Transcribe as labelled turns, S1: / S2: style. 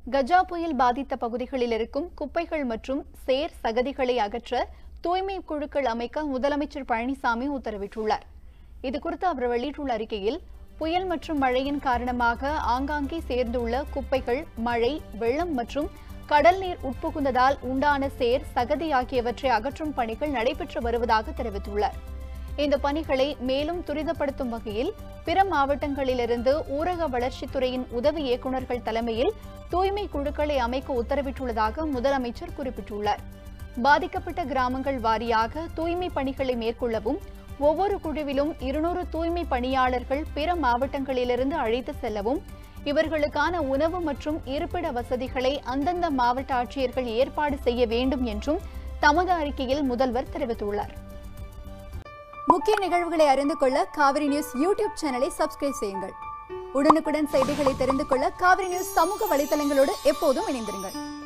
S1: கஜா புயல் பாதித்த பகுதிகளில் இருக்கும் குப்பைகள் மற்றும் சேர் சகதிகளை அகற்ற தூய்மை குழுக்கள் அமைக்க முதலமைச்சர் பழனிசாமி உத்தரவிட்டுள்ளார் இதுகுறித்து அவர் வெளியிட்டுள்ள அறிக்கையில் புயல் மற்றும் மழையின் காரணமாக ஆங்காங்கே சேர்ந்துள்ள குப்பைகள் மழை வெள்ளம் மற்றும் கடல் நீர் உட்புகுந்ததால் உண்டான சேர் சகதி ஆகியவற்றை அகற்றும் பணிகள் நடைபெற்று வருவதாக தெரிவித்துள்ளார் இந்த பணிகளை மேலும் துரிதப்படுத்தும் வகையில் பிற மாவட்டங்களிலிருந்து ஊரக வளர்ச்சித்துறையின் உதவி இயக்குநர்கள் தலைமையில் தூய்மை குழுக்களை அமைக்க உத்தரவிட்டுள்ளதாக முதலமைச்சர் குறிப்பிட்டுள்ளார் பாதிக்கப்பட்ட கிராமங்கள் வாரியாக தூய்மை பணிகளை மேற்கொள்ளவும் ஒவ்வொரு குழுவிலும் இருநூறு தூய்மை பணியாளர்கள் பிற மாவட்டங்களிலிருந்து அழைத்து செல்லவும் இவர்களுக்கான உணவு மற்றும் இருப்பிட வசதிகளை அந்தந்த மாவட்ட ஆட்சியர்கள் ஏற்பாடு செய்ய வேண்டும் என்றும் தமது அறிக்கையில் முதல்வர் தெரிவித்துள்ளார் முக்கிய நிகழ்வுகளை அறிந்து கொள்ள காவிரி நியூஸ் யூடியூப் சேனலை சப்ஸ்கிரைப் செய்யுங்கள் உடனுக்குடன் செய்திகளை தெரிந்து கொள்ள காவிரி நியூஸ் சமூக வலைதளங்களோடு எப்போதும் இணைந்திருங்கள்